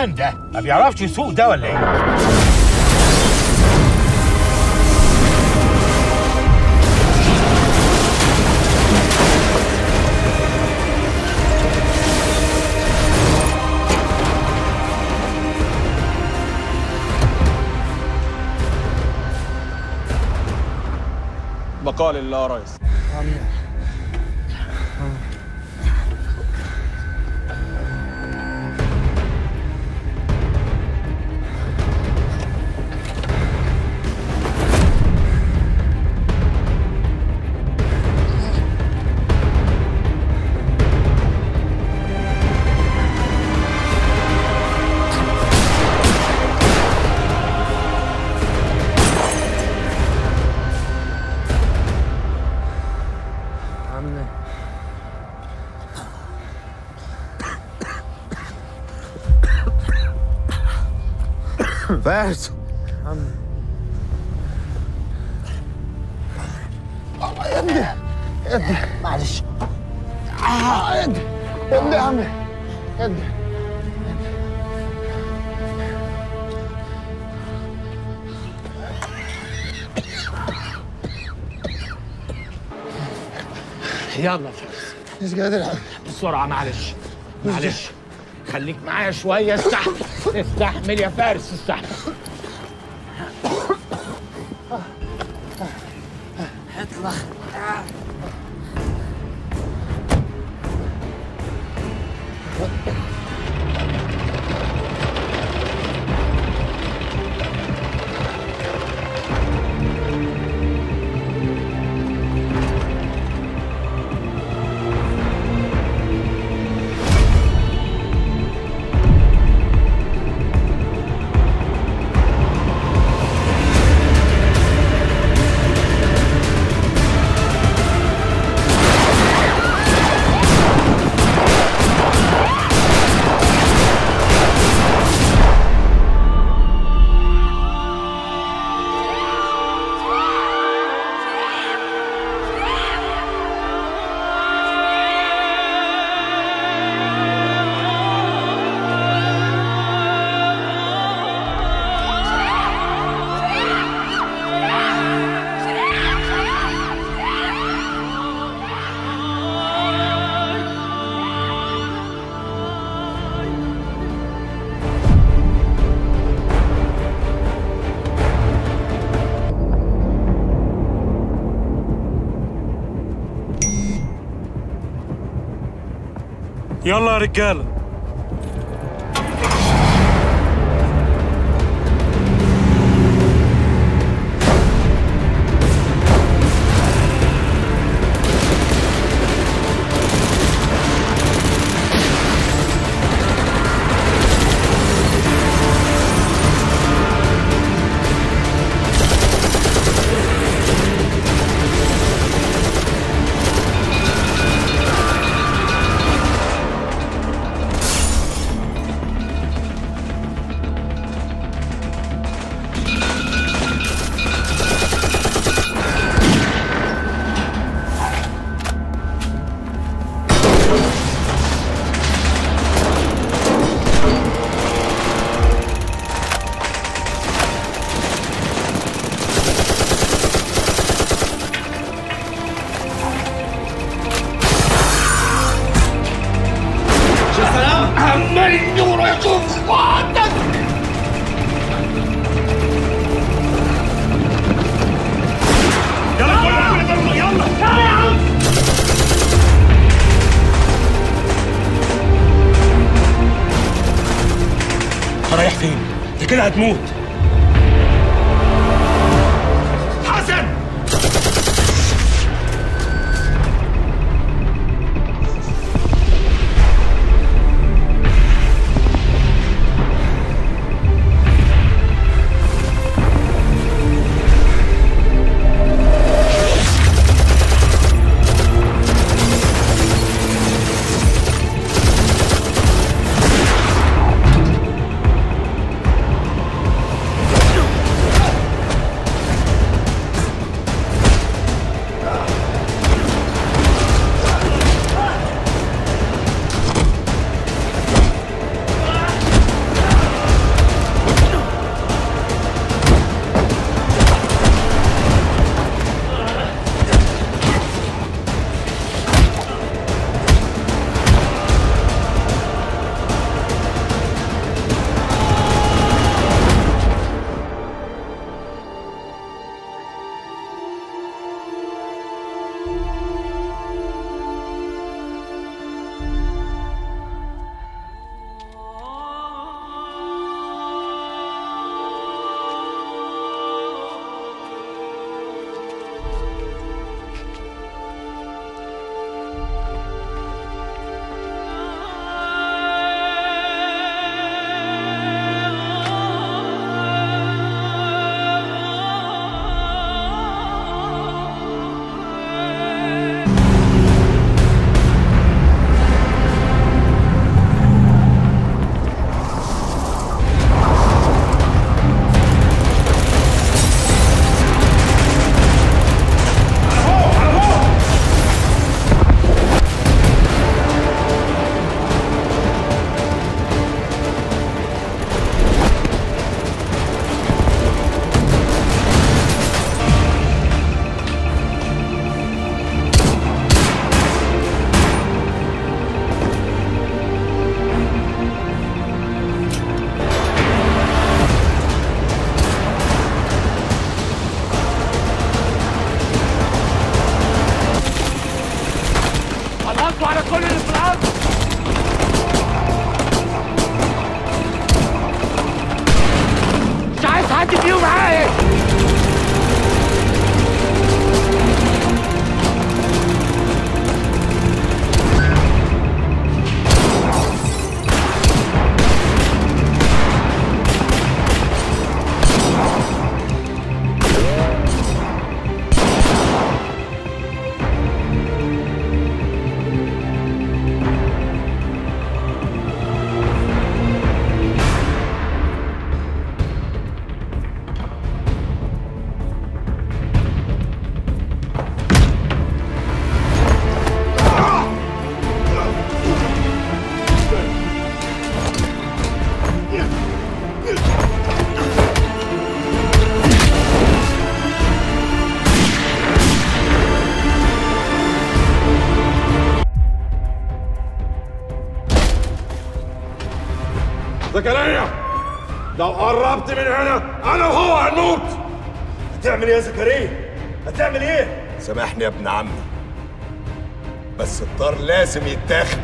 تعبان ده ما بيعرفش يسوق ده ولا ايه بقاء لله يا ريس عمي فارس عمي يا ابني يا ابني معلش آه، يا ابني يا ابني يا عمي يا ابني يلا فارس مش قادر بسرعة معلش معلش خليك معايا شوية استحمل استحمل يا فارس استحمل اطلع يلا يا رجاله سلام عمال النور يشوف وعدك يلا كل يلا يلا يا عم رايح فين؟ انت كده هتموت حسن حد فيهم عايش زكريا لو قربت من هنا انا وهو هنموت هتعمل ايه يا زكريا هتعمل ايه سامحني يا ابن عمي بس الطار لازم يتاخد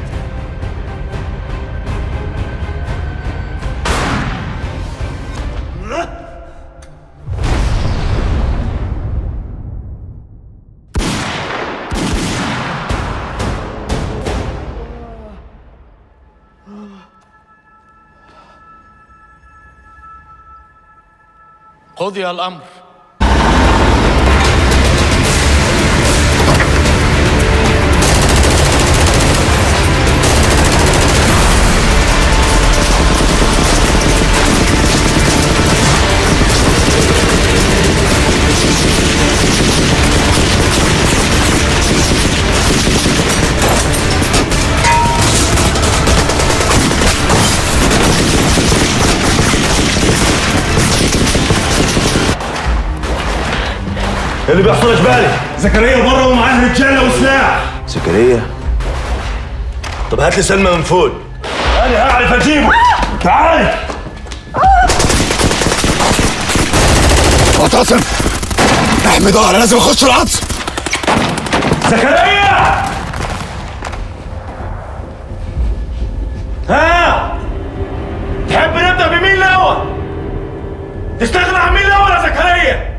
قضي الامر اللي بيحصل ايش بالي زكريا بره ومعاه رجاله وسلاح زكريا طب هات لي سلمى من فوق انا هعرف اجيبه تعال معتصم احمي ظهري لازم اخش العطس زكريا ها تحب نبدا بمين الاول تستغنى عن مين الاول يا زكريا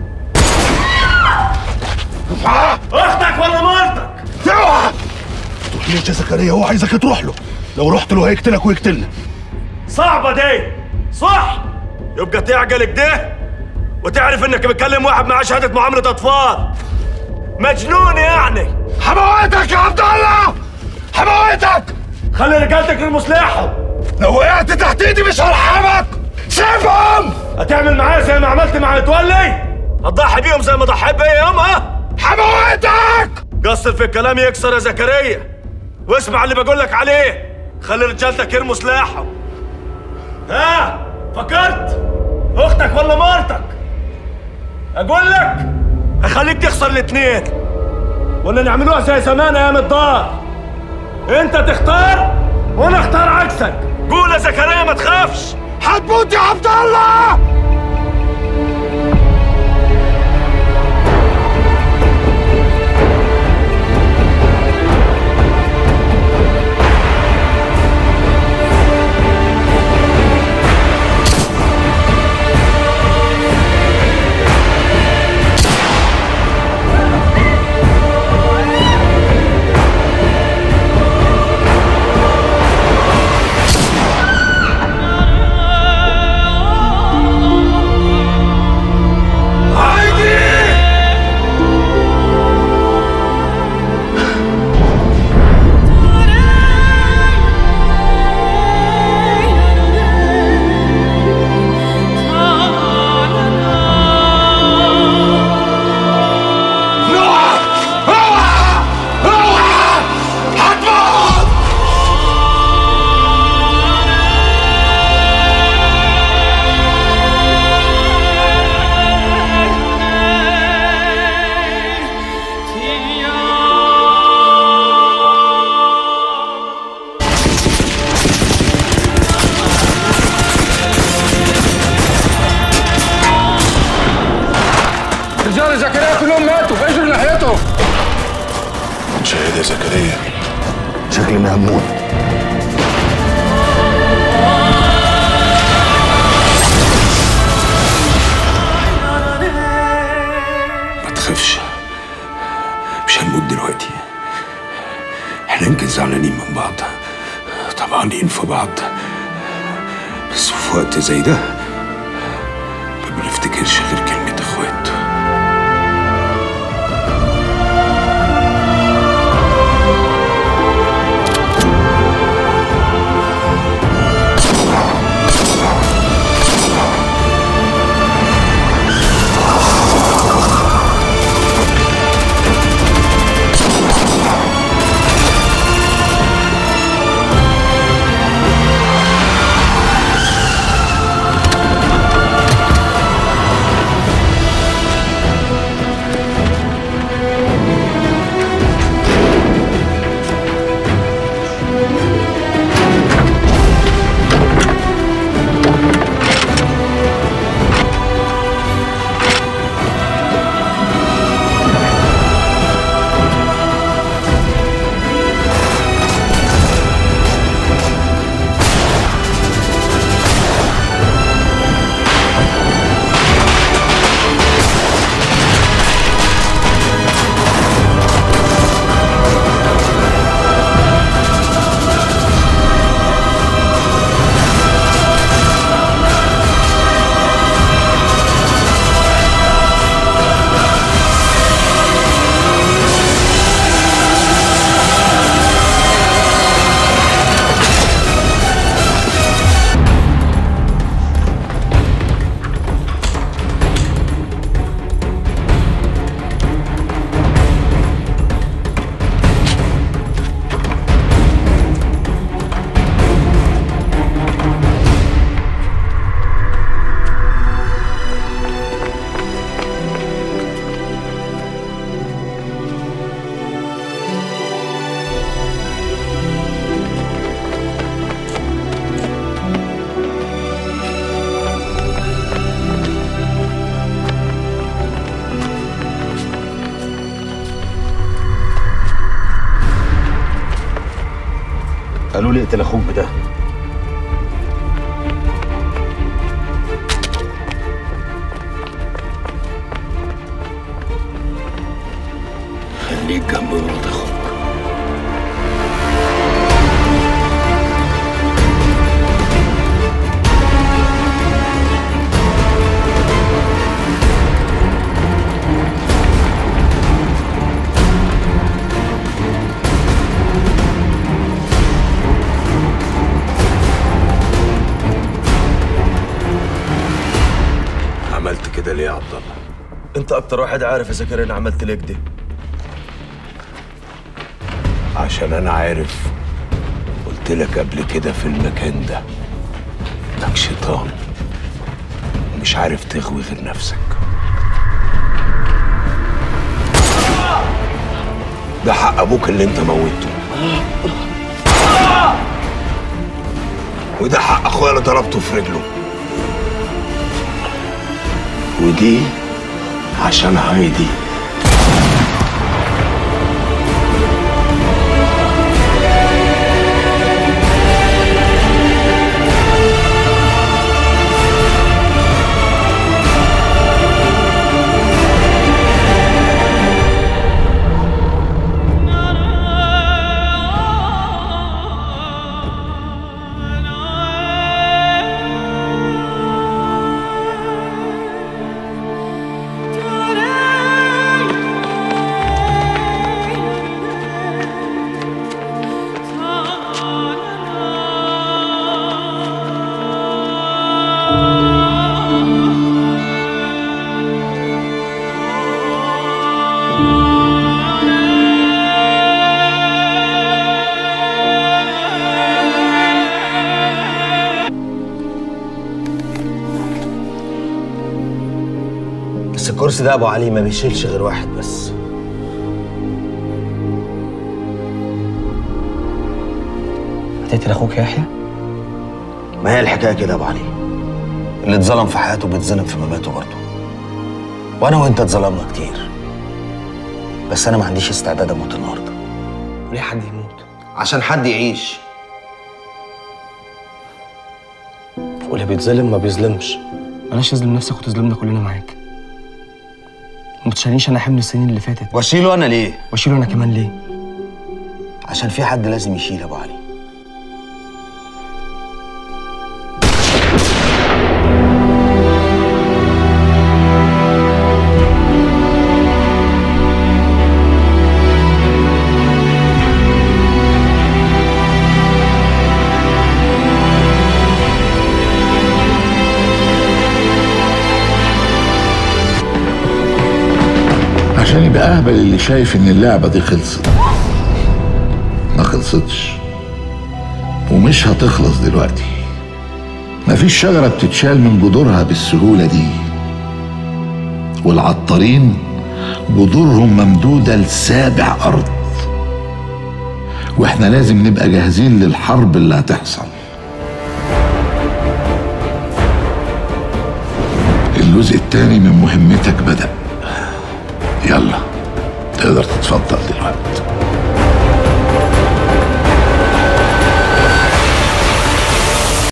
اختك ولا مرتك اوعى تروحليش يا زكريا هو عايزك تروح له لو رحت له هيقتلك ويقتلنا صعبة دي صح يبقى تعقل كده وتعرف انك بتكلم واحد معاه شهادة معاملة اطفال مجنون يعني حموتك يا عبد الله حموتك خلي رجالتك المسلحة لو وقعت تحت ايدي مش هرحمك سيبهم هتعمل معايا زي ما عملت مع متولي هتضحي بيهم زي ما ضحيت بيا يومها حموتك قصر في الكلام يكسر يا زكريا واسمع اللي بقول لك عليه خلي رجالتك يرموا سلاحهم ها فكرت اختك ولا مرتك اقول لك هخليك تخسر الاثنين ولا نعملوها زي زمان ايام الدار انت تختار وانا اختار عكسك قول يا زكريا ما تخافش هتموت يا عبد الله رجال زكريا كلهم ماتوا اجروا ناحيته شهد يا زكريا شكلنا هموت زعلانين من بعض طمعانين في بعض بس في وقت زي ده ما بنفتكرش غير كلمة اخوات قالوا لي اقتل اخوك بده خليك جنب مرات اخوك عملت كده ليه يا عبد الله؟ انت اكتر واحد عارف يا زكريا انا عملت ليه كده عشان انا عارف قلت لك قبل كده في المكان ده انك شيطان ومش عارف تغوي غير نفسك ده حق ابوك اللي انت موته وده حق اخويا اللي ضربته في رجله ودي عشان هايدي بس الكرسي ده ابو علي ما بيشيلش غير واحد بس هتقتل اخوك يا يحيى ما هي الحكايه كده يا ابو علي اللي اتظلم في حياته بيتظلم في مماته برضه وانا وانت اتظلمنا كتير بس انا ما عنديش استعداد اموت النهارده وليه حد يموت عشان حد يعيش واللي بيتظلم ما بيظلمش بلاش تظلم نفسك وتظلمنا كلنا معاك ما تشيلنيش انا حمل السنين اللي فاتت واشيله انا ليه واشيله انا كمان ليه عشان في حد لازم يشيل ابو علي عشان يبقى اهبل اللي شايف ان اللعبه دي خلصت ما خلصتش ومش هتخلص دلوقتي مفيش شجره بتتشال من جذورها بالسهوله دي والعطارين جذورهم ممدوده لسابع ارض واحنا لازم نبقى جاهزين للحرب اللي هتحصل الجزء التاني من مهمتك بدأ يلا تقدر تتفضل دلوقتي